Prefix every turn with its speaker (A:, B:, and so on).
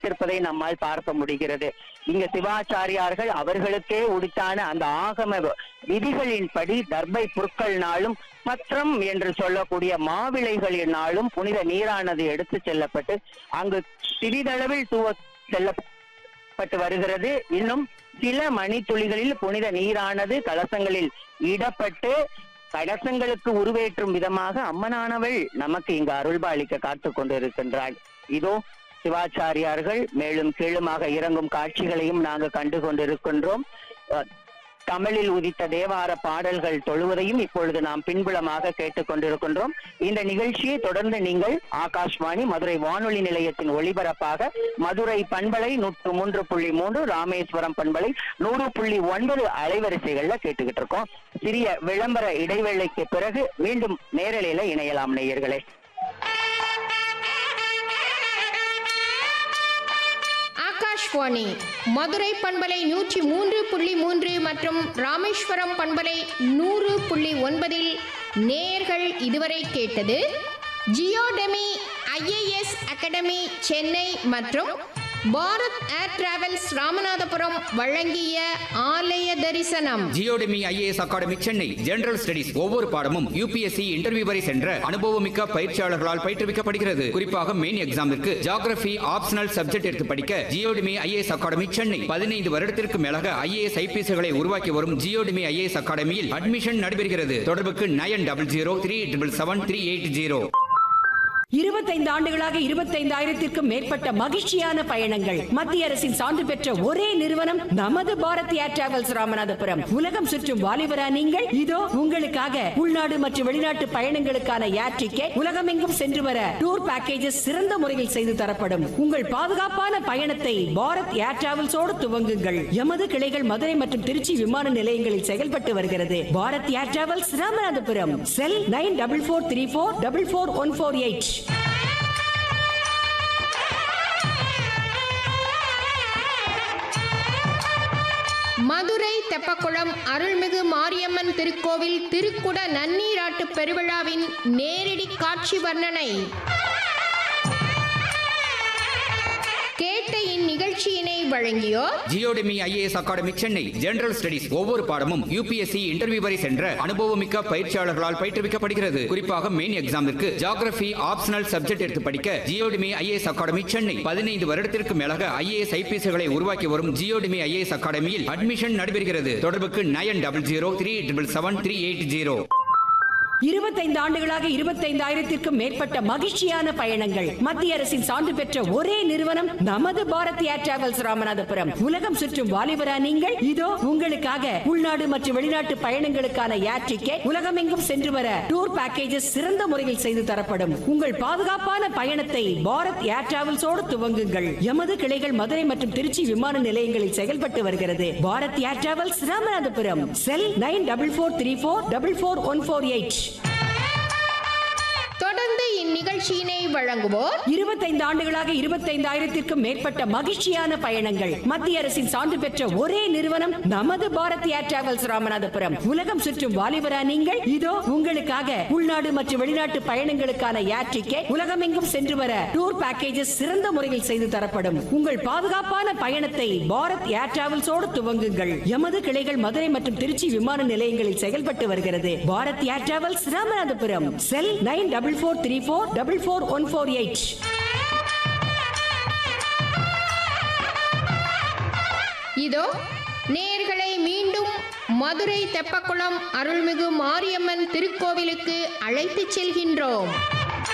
A: வைத்திருப்பதை நம்மால் பார்க்க முடிகிறது இங்க சிவாச்சாரியார்கள் அவர்களுக்கே உடித்தான அந்த ஆகம விதிகளின்படி தர்பை புற்களினாலும் பத்திரம் என்று சொல்லக்கூடிய மாவிளைகளினாலும் புனித நீரானது எடுத்து செல்லப்பட்டு அங்கு சிறிதளவில் தூவ செல்லப்பட்டு வருகிறது இன்னும் சில மணித்துளிகளில் புனித நீரானது கலசங்களில் இடப்பட்டு கலசங்களுக்கு உருவேற்றும் விதமாக அம்மனானவள் நமக்கு இங்கு அருள்பாலிக்க காத்துக் கொண்டிருக்கின்றாள் இதோ சிவாச்சாரியார்கள் மேலும் கீழுமாக இறங்கும் காட்சிகளையும் நாங்கள் கண்டு கொண்டிருக்கின்றோம் அஹ், தமிழில் உதித்த தேவார பாடல்கள் தொழுவதையும் இப்பொழுது நாம் பின்புலமாக கேட்டுக் கொண்டிருக்கின்றோம் இந்த நிகழ்ச்சியை தொடர்ந்து நீங்கள் ஆகாஷ்வாணி மதுரை வானொலி நிலையத்தின் ஒளிபரப்பாக மதுரை பண்பலை நூற்று மூன்று புள்ளி மூன்று ராமேஸ்வரம் பண்பலை நூறு புள்ளி ஒன்பது அலைவரிசைகள்ல கேட்டுக்கிட்டு இருக்கோம் சிறிய விளம்பர இடைவேளைக்கு பிறகு மீண்டும் நேரலையில இணையலாம் நேயர்களே
B: ஆகாஷ்வாணி மதுரை பண்பலை நூற்றி மூன்று புள்ளி மூன்று மற்றும் ராமேஸ்வரம் பண்பலை நூறு புள்ளி ஒன்பதில் நேர்கள் இதுவரை கேட்டது ஜியோடெமி ஐஏஎஸ் அகாடமி சென்னை மற்றும் பாரத் ஏர் டிராவல்ஸ் ராமநாதபுரம் வழங்கிய ஆலய தரிசனம்
C: Geodemy IAS academy Chennai general studies ஒவ்வொரு பாடமும் யூபிஎஸ்சி இன்டர்வியூ வரை சென்ற அனுபவமிக்க பயிற்சியாளர்களால் பயிற்றுவிக்கப்படுகிறது குறிப்பாக மெயின் எக்ஸாமிற்கு ஜியோகிராபி ஆப்ஷனல் சப்ஜெக்ட் எடுத்து படிக்க ஜியோடெமி ஐஏஎஸ் அகாடமி சென்னை பதினைந்து வருடத்திற்கு மேலாக ஐஏஎஸ் ஐபிஎஸ்களை உருவாக்கி வரும் ஜியோடெமி ஐஏஎஸ் அகாடமியில் அட்மிஷன் நடைபெறுகிறது தொடர்புக்கு nine double zero three triple seven three eight zero
D: இருபத்தைந்து ஆண்டுகளாக இருபத்தைந்தாயிரத்திற்கும் மேற்பட்ட மகிழ்ச்சியான பயணங்கள் மத்திய அரசின் சான்று பெற்ற ஒரே நிறுவனம் நமது பாரத் ஏர் டிராவல்ஸ் ராமநாதபுரம் உலகம் சுற்றும் வாலிபரா நீங்கள் இதோ உங்களுக்காக உள்நாடு மற்றும் வெளிநாட்டு பயணங்களுக்கான ஏர் டிக்கெட் உலகமெங்கும் சென்று வர டூர் பேக்கேஜஸ் சிறந்த முறையில் செய்து தரப்படும் உங்கள் பாதுகாப்பான பயணத்தை பாரத் ஏர் டிராவல்ஸோடு துவங்குங்கள் எமது கிளைகள் மதுரை மற்றும் திருச்சி விமான நிலையங்களில் செயல்பட்டு வருகிறது Bharat air travels Ramanathapuram cell nine double four three four double four one four eight
B: Madurai Teppakulam அருள்மிகு மாரியம்மன் திருக்கோவில் திருக்குட நன்னீராட்டு பெருவிழாவின் நேரடி காட்சி வர்ணனை கேட்ட இந்நிகழ்ச்சியினை வழங்கியோர்
C: Geodemy IAS academy Chennai general studies ஒவ்வொரு பாடமும் யூபிஎஸ்சி இன்டர்வியூ வரை சென்ற அனுபவமிக்க பயிற்சியாளர்களால் பயிற்றுவிக்கப்படுகிறது குறிப்பாக மெயின் எக்ஸாமிற்கு ஜியோகிராபி ஆப்ஷனல் சப்ஜெக்ட் எடுத்து படிக்க ஜியோடெமி ஐஏஎஸ் அகாடமி சென்னை பதினைந்து வருடத்திற்கு மேலாக ஐஏஎஸ் ஐபிஎஸ்களை உருவாக்கி வரும் ஜியோடெமி ஐஏஎஸ் அகாடமியில் அட்மிஷன் நடைபெறுகிறது தொடர்புக்கு nine double zero three triple seven three eight zero
D: இருபத்தைந்து ஆண்டுகளாக இருபத்தைந்தாயிரத்திற்கும் மேற்பட்ட மகிழ்ச்சியான பயணங்கள் மத்திய அரசின் சான்று பெற்ற ஒரே நிறுவனம் நமது பாரத் ஏர் டிராவல்ஸ் ராமநாதபுரம் உலகம் சுற்றும் வாலிபரா நீங்கள் இதோ உங்களுக்காக உள்நாடு மற்றும் வெளிநாட்டு பயணங்களுக்கான ஏர் டிக்கெட் உலகமெங்கும் சென்று வர டூர் பேக்கேஜஸ் சிறந்த முறையில் செய்து தரப்படும் உங்கள் பாதுகாப்பான பயணத்தை பாரத் ஏர் டிராவல்ஸோடு துவங்குங்கள் எமது கிளைகள் மதுரை மற்றும் திருச்சி விமான நிலையங்களில் செயல்பட்டு வருகிறது Bharat air travels Ramanathapuram cell nine double four three four double four one four eight
B: தொடர்ந்து இந்நிகழ்ச்சியினை வழங்குவோர்
D: இருபத்தைந்து ஆண்டுகளாக இருபத்தைந்தாயிரத்திற்கும் மேற்பட்ட மகிழ்ச்சியான பயணங்கள் மத்திய அரசின் சான்று பெற்ற ஒரே நிறுவனம் நமது பாரத் ஏர் டிராவல்ஸ் ராமநாதபுரம் உலகம் சுற்றும் வாலிபரா நீங்கள் இதோ உங்களுக்காக உள்நாடு மற்றும் வெளிநாட்டு பயணங்களுக்கான ஏர் டிக்கெட் உலகமெங்கும் சென்று வர டூர் பேக்கேஜஸ் சிறந்த முறையில் செய்து தரப்படும் உங்கள் பாதுகாப்பான பயணத்தை பாரத் ஏர் டிராவல்ஸோடு துவங்குங்கள் எமது கிளைகள் மதுரை மற்றும் திருச்சி விமான நிலையங்களில் செயல்பட்டு வருகிறது Bharat air travels Ramanathapuram cell nine double four three four double four one four eight
B: இதோ நேர்களை மீண்டும் மதுரை தெப்பக்குளம் அருள்மிகு மாரியம்மன் திருக்கோவிலுக்கு அழைத்துச் செல்கின்றோம்